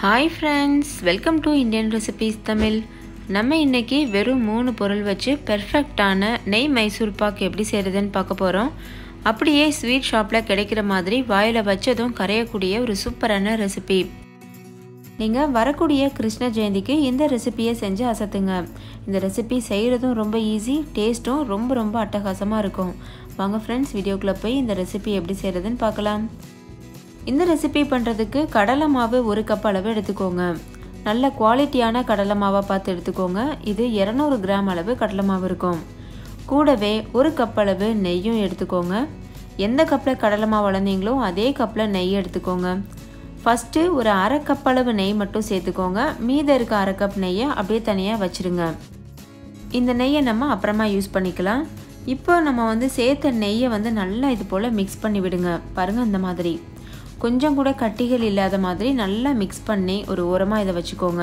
hi friends welcome to Indian recipes Tamil நம்ம இன்னைக்கு வெறும் மூணு பொருள் வச்சு பெர்ஃபெக்டான நெய் மைசூர் பாக் எப்படி செய்கிறதுன்னு பார்க்க போகிறோம் அப்படியே ஸ்வீட் ஷாப்பில் கிடைக்கிற மாதிரி வாயில் வச்சதும் கரையக்கூடிய ஒரு சூப்பரான ரெசிபி நீங்கள் வரக்கூடிய கிருஷ்ண ஜெயந்திக்கு இந்த ரெசிப்பியை செஞ்சு அசத்துங்க இந்த ரெசிபி செய்கிறதும் ரொம்ப ஈஸி டேஸ்ட்டும் ரொம்ப ரொம்ப அட்டகாசமாக இருக்கும் வாங்க ஃப்ரெண்ட்ஸ் வீடியோக்குள்ளே போய் இந்த ரெசிபி எப்படி செய்கிறதுன்னு பார்க்கலாம் இந்த ரெசிபி பண்ணுறதுக்கு கடலை மாவு ஒரு கப் அளவு எடுத்துக்கோங்க நல்ல குவாலிட்டியான கடலை மாவாக பார்த்து எடுத்துக்கோங்க இது இரநூறு கிராம் அளவு கடலை மாவு இருக்கும் கூடவே ஒரு கப் அளவு நெய்யும் எடுத்துக்கோங்க எந்த கப்பில் கடலை மாவு வளர்ந்தீங்களோ அதே கப்பில் நெய் எடுத்துக்கோங்க ஃபஸ்ட்டு ஒரு அரை கப் அளவு நெய் மட்டும் சேர்த்துக்கோங்க மீதம் இருக்க அரை கப் நெய்யை அப்படியே தனியாக வச்சுருங்க இந்த நெய்யை நம்ம அப்புறமா யூஸ் பண்ணிக்கலாம் இப்போ நம்ம வந்து சேர்த்த நெய்யை வந்து நல்லா இது போல் மிக்ஸ் பண்ணி விடுங்க பாருங்கள் இந்த மாதிரி கொஞ்சம் கூட கட்டிகள் இல்லாத மாதிரி நல்லா மிக்ஸ் பண்ணி ஒரு ஓரமாக இதை வச்சுக்கோங்க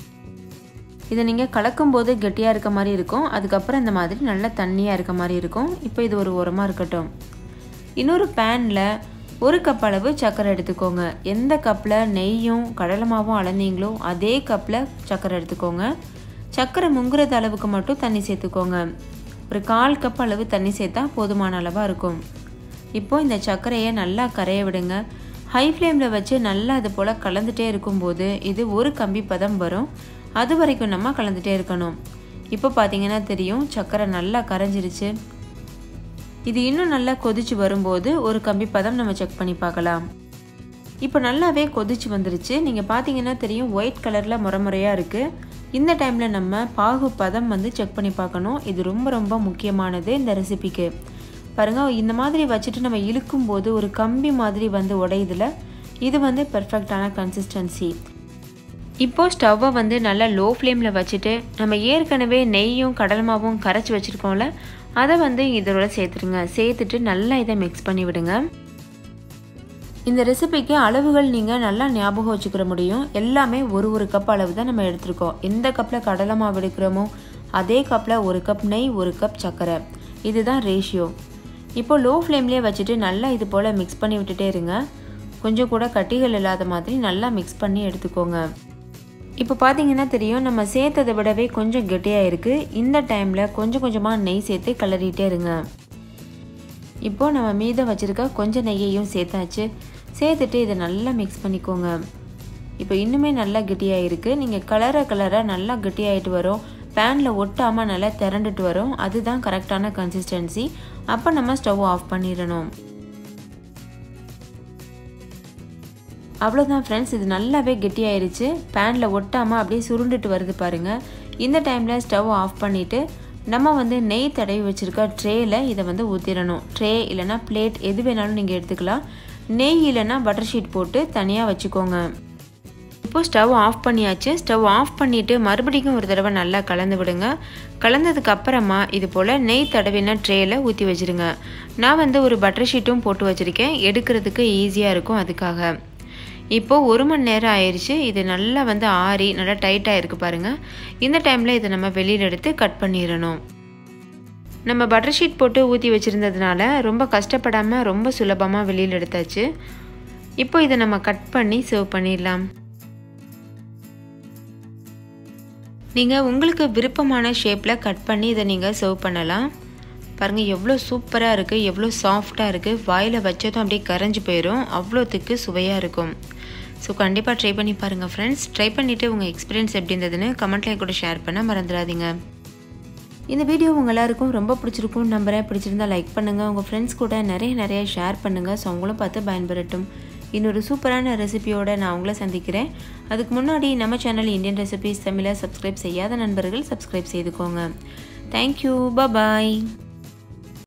இதை நீங்கள் கலக்கும்போது கெட்டியாக இருக்க மாதிரி இருக்கும் அதுக்கப்புறம் இந்த மாதிரி நல்லா தண்ணியாக இருக்க மாதிரி இருக்கும் இப்போ இது ஒரு ஓரமாக இருக்கட்டும் இன்னொரு பேனில் ஒரு கப் அளவு சர்க்கரை எடுத்துக்கோங்க எந்த கப்பில் நெய்யும் கடலை மாவும் அளந்தீங்களோ அதே கப்பில் சர்க்கரை எடுத்துக்கோங்க சர்க்கரை முங்குறது அளவுக்கு மட்டும் தண்ணி சேர்த்துக்கோங்க ஒரு கால் கப் அளவு தண்ணி சேர்த்தா போதுமான அளவாக இருக்கும் இப்போ இந்த சர்க்கரையை நல்லா கரைய விடுங்க ஹை ஃப்ளேமில் வச்சு நல்லா அது போல் கலந்துகிட்டே இருக்கும்போது இது ஒரு கம்பி பதம் வரும் அது வரைக்கும் நம்ம கலந்துகிட்டே இருக்கணும் இப்போ பார்த்தீங்கன்னா தெரியும் சர்க்கரை நல்லா கரைஞ்சிருச்சு இது இன்னும் நல்லா கொதிச்சு வரும்போது ஒரு கம்பி பதம் நம்ம செக் பண்ணி பார்க்கலாம் இப்போ நல்லாவே கொதிச்சு வந்துருச்சு நீங்கள் பார்த்தீங்கன்னா தெரியும் ஒயிட் கலரில் முறைமுறையாக இருக்குது இந்த டைமில் நம்ம பாகு பதம் வந்து செக் பண்ணி பார்க்கணும் இது ரொம்ப ரொம்ப முக்கியமானது இந்த ரெசிபிக்கு பாருங்கள் இந்த மாதிரி வச்சுட்டு நம்ம இழுக்கும் போது ஒரு கம்பி மாதிரி வந்து உடையுதுல இது வந்து பெர்ஃபெக்டான கன்சிஸ்டன்சி இப்போது ஸ்டவ்வை வந்து நல்லா லோ ஃப்ளேமில் வச்சுட்டு நம்ம ஏற்கனவே நெய்யும் கடலமாவும் கரைச்சி வச்சுருக்கோம்ல அதை வந்து இதோட சேர்த்துருங்க சேர்த்துட்டு நல்லா இதை மிக்ஸ் பண்ணி விடுங்க இந்த ரெசிபிக்கு அளவுகள் நீங்கள் நல்லா ஞாபகம் வச்சுக்கிற முடியும் எல்லாமே ஒரு ஒரு கப் அளவு தான் நம்ம எடுத்திருக்கோம் எந்த கப்பில் கடலை மாவு எடுக்கிறோமோ அதே கப்பில் ஒரு கப் நெய் ஒரு கப் சர்க்கரை இதுதான் ரேஷியோ இப்போ லோ ஃப்ளேம்லேயே வச்சுட்டு நல்லா இது போல் மிக்ஸ் பண்ணி விட்டுட்டே இருங்க கொஞ்சம் கூட கட்டிகள் இல்லாத மாதிரி நல்லா மிக்ஸ் பண்ணி எடுத்துக்கோங்க இப்போ பார்த்தீங்கன்னா தெரியும் நம்ம சேர்த்ததை விடவே கொஞ்சம் கெட்டியாக இருக்குது இந்த டைமில் கொஞ்சம் கொஞ்சமாக நெய் சேர்த்து கிளறிட்டே இருங்க இப்போது நம்ம மீதம் வச்சுருக்க கொஞ்சம் நெய்யையும் சேர்த்தாச்சு சேர்த்துட்டு இதை நல்லா மிக்ஸ் பண்ணிக்கோங்க இப்போ இன்னுமே நல்லா கெட்டியாக இருக்குது நீங்கள் கலர கலர நல்லா கெட்டியாகிட்டு வரும் பேனில் ஒட்டாமல் நல்லா திரண்டுட்டு வரும் அதுதான் கரெக்டான கன்சிஸ்டன்சி அப்போ நம்ம ஸ்டவ் ஆஃப் பண்ணிடணும் அவ்வளோதான் ஃப்ரெண்ட்ஸ் இது நல்லாவே கெட்டியாயிருச்சு பேனில் ஒட்டாமல் அப்படியே சுருண்டுட்டு வருது பாருங்கள் இந்த டைமில் ஸ்டவ் ஆஃப் பண்ணிவிட்டு நம்ம வந்து நெய் தடவி வச்சுருக்க ட்ரேயில் இதை வந்து ஊற்றிடணும் ட்ரே இல்லைனா பிளேட் எது வேணாலும் நீங்கள் எடுத்துக்கலாம் நெய் இல்லைன்னா பட்டர் ஷீட் போட்டு தனியாக வச்சுக்கோங்க இப்போது ஸ்டவ் ஆஃப் பண்ணியாச்சு ஸ்டவ் ஆஃப் பண்ணிவிட்டு மறுபடியும் ஒரு தடவை நல்லா கலந்து விடுங்க கலந்ததுக்கு அப்புறமா இது போல் நெய் தடவின ட்ரேயில் ஊற்றி வச்சுருங்க நான் வந்து ஒரு பட்டர் ஷீட்டும் போட்டு வச்சுருக்கேன் எடுக்கிறதுக்கு ஈஸியாக இருக்கும் அதுக்காக இப்போது ஒரு மணி நேரம் ஆயிடுச்சு இது நல்லா வந்து ஆறி நல்லா டைட்டாக இருக்குது பாருங்கள் இந்த டைமில் இதை நம்ம வெளியில் எடுத்து கட் பண்ணிடணும் நம்ம பட்டர் ஷீட் போட்டு ஊற்றி வச்சுருந்ததுனால ரொம்ப கஷ்டப்படாமல் ரொம்ப சுலபமாக வெளியில் எடுத்தாச்சு இப்போ இதை நம்ம கட் பண்ணி சர்வ் பண்ணிடலாம் நீங்கள் உங்களுக்கு விருப்பமான ஷேப்பில் கட் பண்ணி இதை நீங்கள் சர்வ் பண்ணலாம் பாருங்கள் எவ்வளோ சூப்பராக இருக்குது எவ்வளோ சாஃப்டாக இருக்குது வாயில் வச்சதும் அப்படியே கரைஞ்சி போயிடும் அவ்வளோத்துக்கு சுவையாக இருக்கும் ஸோ கண்டிப்பாக ட்ரை பண்ணி பாருங்கள் ஃப்ரெண்ட்ஸ் ட்ரை பண்ணிவிட்டு உங்கள் எக்ஸ்பீரியன்ஸ் எப்படி இருந்ததுன்னு கமெண்ட்லேயே கூட ஷேர் பண்ண மறந்துடாதீங்க இந்த வீடியோ உங்கள் எல்லாருக்கும் ரொம்ப பிடிச்சிருக்கும் நம்புறேன் பிடிச்சிருந்தா லைக் பண்ணுங்கள் உங்கள் ஃப்ரெண்ட்ஸ் கூட நிறைய நிறைய ஷேர் பண்ணுங்கள் ஸோ அவங்களும் பார்த்து பயன்பெறட்டும் இன்னொரு சூப்பரான ரெசிபியோடு நான் உங்களை சந்திக்கிறேன் அதுக்கு முன்னாடி நம்ம சேனல் இந்தியன் ரெசிபிஸ் தமிழை சப்ஸ்கிரைப் செய்யாத நண்பர்கள் சப்ஸ்கிரைப் செய்துக்கோங்க தேங்க்யூ பாய்